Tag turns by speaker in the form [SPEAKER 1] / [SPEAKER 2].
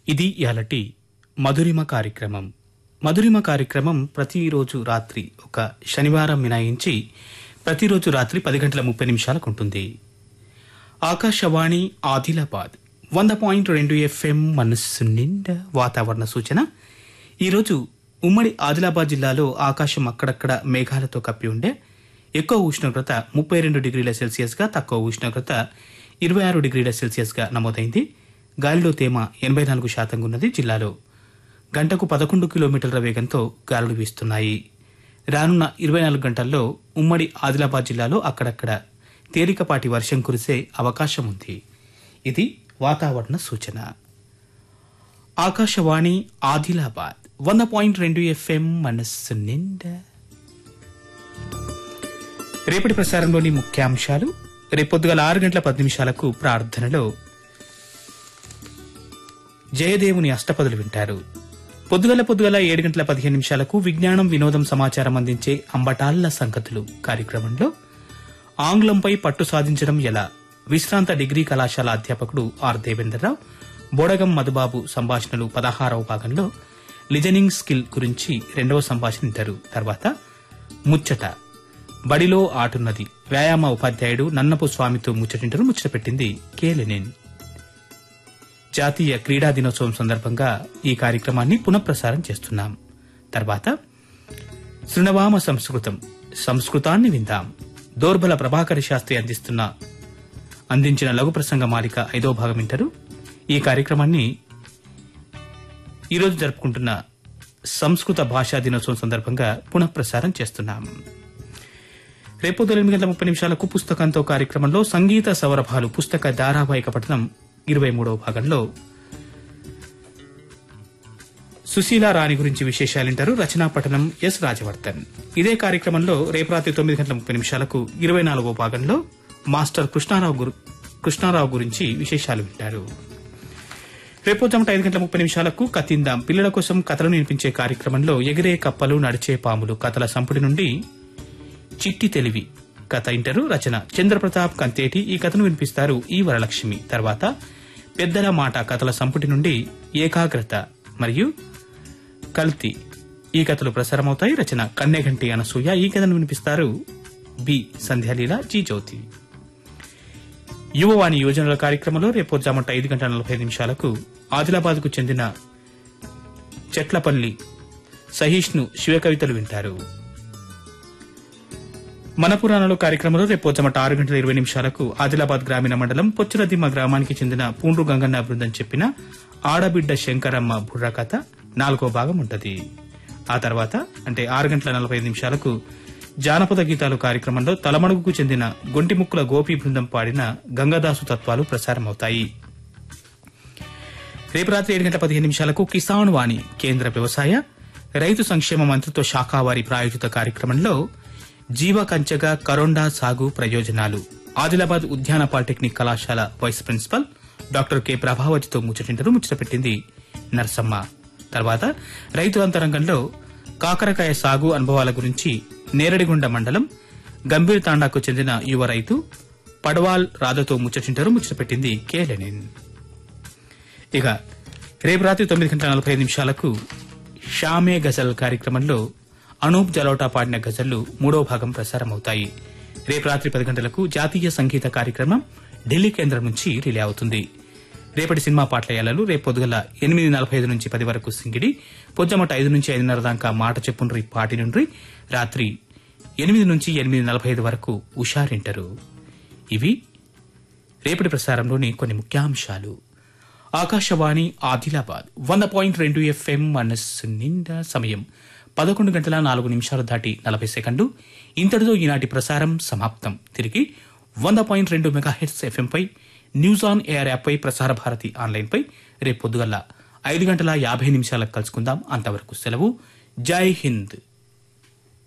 [SPEAKER 1] ఇది ఇయాలటి మధురిమ కార్యక్రమం మధురిమ కార్యక్రమం ప్రతిరోజు రాత్రి ఒక శనివారం మినాయించి ప్రతిరోజు రాత్రి పది గంటల ముప్పై నిమిషాలకు ఉంటుంది ఆకాశవాణి ఆదిలాబాద్ వంద పాయింట్ రెండు ఎఫ్ఎం మనస్సు నిండా వాతావరణ సూచన ఈరోజు ఉమ్మడి ఆదిలాబాద్ జిల్లాలో ఆకాశం అక్కడక్కడ మేఘాలతో కప్పి ఉండే ఎక్కువ ఉష్ణోగ్రత ముప్పై రెండు డిగ్రీల సెల్సియస్గా తక్కువ ఉష్ణోగ్రత ఇరవై ఆరు డిగ్రీల సెల్సియస్గా నమోదైంది గాలిలో తేమ ఎనభై నాలుగు శాతంగా ఉన్నది జిల్లాలో గంటకు పదకొండు కిలోమీటర్ల వేగంతో గాలులు వీస్తున్నాయి రానున్న ఇరవై నాలుగు గంటల్లో ఉమ్మడి ఆదిలాబాద్ జిల్లాలో అక్కడక్కడ తేలికపాటి వర్షం కురిసే అవకాశం ఉంది ఇది వాతావరణ సూచన ఆకాశవాణి ఆదిలాబాద్ వంద పాయింట్ రెండు ఎఫ్ఎం మనస్సు నిండా రేపటి ప్రసారంలోని ముఖ్యాంశాలు రేపొద్దుగల ఆరు గంటల పది నిమిషాలకు ప్రార్థనలో జయదేవుని అష్టపదులు వింటారు పొద్దుగల పొద్దుగల ఏడు గంటల పదిహేను నిమిషాలకు విజ్ఞానం వినోదం సమాచారం అందించే అంబటాళ్ల సంగతులు కార్యక్రమంలో ఆంగ్లంపై పట్టు సాధించడం ఎలా విశ్రాంత డిగ్రీ కళాశాల అధ్యాపకుడు ఆర్ దేవేంద్రరావు బోడగం మధుబాబు సంభాషణలు పదహారవ భాగంలో లిజనింగ్ స్కిల్ గురించి రెండవ సంభాషణ వింటారు తర్వాత ముచ్చట బడిలో ఆటున్నది వ్యాయామ ఉపాధ్యాయుడు నన్నపు స్వామితో ముచ్చటింటరు ముచ్చట పెట్టింది కే లెనిన్ జాతీయ క్రీడా దినోత్సవం సందర్భంగా ఈ కార్యక్రమాన్ని పునఃప్రసారం చేస్తున్నాం తర్వాత శృణవామ సంస్కృతం సంస్కృతాన్ని విందాం దోర్బల ప్రభాకర శాస్త్రి అందిస్తున్న అందించిన లఘు ప్రసంగ మాలిక ఐదో భాగం వింటారు ఈ కార్యక్రమాన్ని ఈరోజు జరుపుకుంటున్న సంస్కృత భాషా దినోత్సవం సందర్భంగా పునఃప్రసారం చేస్తున్నాం రేపు ఉదయం ఎనిమిది గంటల ముప్పై నిమిషాలకు పుస్తకంతో కార్యక్రమంలో సంగీత సౌరభాలు పుస్తక ధారావాహిక పఠనం ఇరవై మూడవ భాగంలో సుశీల రాణి గురించి విశేషాలింటారు రచనా పఠనం ఎస్ రాజవర్ధన్ ఇదే కార్యక్రమంలో రేపు రాత్రి తొమ్మిది గంటల ముప్పై నిమిషాలకు ఇరవై నాలుగో భాగంలో మాస్టర్ కృష్ణారావు గురు కృష్ణారావు గురించి విశేషాలు వింటారు రేపు జమట ఐదు గంటల ముప్పై నిమిషాలకు కతిందాం పిల్లల కోసం కథలను వినిపించే కార్యక్రమంలో ఎగిరే కప్పలు నడిచే పాములు కథల సంపుటి నుండి చిట్టి తెలివి కథ ఇంటరు రచన చంద్రప్రతాప్ కంతేటి ఈ కథను వినిపిస్తారు ఈ వరలక్ష్మి తర్వాత పెద్దల మాట కథల సంపుటి నుండి ఏకాగ్రత మరియు కల్తీ ఈ కథలు ప్రసారమవుతాయి రచన కన్నెగంటి అనసూయ ఈ కథను వినిపిస్తారు బి సంధ్యాలీల జీ జ్యోతి యువవాణి యోజనల కార్యక్రమంలో రేపు జామంట ఐదు గంటల నలభై నిమిషాలకు ఆదిలాబాద్ కు చెందిన చెట్లపల్లి సహీష్ను శివకవితలు వింటారు మన పురాణాలు కార్యక్రమంలో రేపు పొచ్చమట ఆరు గంటల ఇరవై నిమిషాలకు ఆదిలాబాద్ గ్రామీణ మండలం పొచ్చులదిమ్మ గ్రామానికి చెందిన పూండ్రు గంగన్న బృందం చెప్పిన ఆడబిడ్డ శంకరమ్మ బుర్ర కథ నాలుగో భాగం ఉంటది ఆ తర్వాత అంటే ఆరు గంటల నలభై ఐదు నిమిషాలకు జానపద గీతాలు కార్యక్రమంలో తలమణుగుకు చెందిన గొంటిముక్కుల గోపి బృందం పాడిన గంగదాసు తత్వాలు ప్రసారమవుతాయి రేపు రాత్రి ఏడు గంటల పదిహేను నిమిషాలకు కిసాన్ వాణి కేంద్ర వ్యవసాయ రైతు సంక్షేమ మంత్రిత్వ శాఖ వారి ప్రాయోజిత కార్యక్రమంలో జీవ కంచెగా కరోండా సాగు ప్రయోజనాలు ఆదిలాబాద్ ఉద్యాన పాలిటెక్నిక్ కళాశాల వైస్ ప్రిన్సిపల్ డాక్టర్ కె ప్రభావతితో ముచ్చటింటారు ముచ్చట పెట్టింది నర్సమ్మ తర్వాత రైతు అంతరంగంలో కాకరకాయ సాగు అనుభవాల గురించి నేరడిగొండ మండలం గంభీర్ తాండాకు చెందిన యువ రైతు పడవాల్ రాధతో ముచ్చటింటారు ముచ్చట పెట్టింది కె లెనిన్ ఇక రేపు రాత్రి తొమ్మిది గంటల నలభై ఐదు నిమిషాలకు షామే గజల్ కార్యక్రమంలో అనూప్ జలోటా పాడిన గజళ్లు మూడో భాగం ప్రసారమవుతాయి రేపు రాత్రి పది గంటలకు జాతీయ సంగీత కార్యక్రమం ఢిల్లీ కేంద్రం నుంచి రిలే అవుతుంది రేపటి సినిమా పాటల ఏలలు రేపు పొద్దుగల ఎనిమిది నలభై ఐదు నుంచి పది వరకు సింగిడి పొద్దుమట ఐదు నుంచి ఐదున్నర దాకా మాట చెప్పుండ్రి పాటి నుండి రాత్రి ఎనిమిది నుంచి ఎనిమిది నలభై ఐదు వరకు ఉషారింటరు ఇవి రేపటి ప్రసారంలోని కొన్ని ముఖ్యాంశాలు ఆకాశవాణి ఆదిలాబాద్ వంద పాయింట్ రెండు ఎఫ్ఎం మనస్సు నిండా సమయం పదకొండు గంటల నాలుగు నిమిషాలు దాటి నలభై సెకండ్లు ఇంతటితో ఈనాటి ప్రసారం సమాప్తం తిరిగి వంద పాయింట్ రెండు మెగాహెట్స్ ఎఫ్ఎంపై న్యూస్ ఆన్ ఎయిర్ యాప్పై ప్రసార భారతి ఆన్లైన్పై రేపు పొద్దుగల ఐదు గంటల యాభై నిమిషాలకు కలుసుకుందాం అంతవరకు సెలవు జై హింద్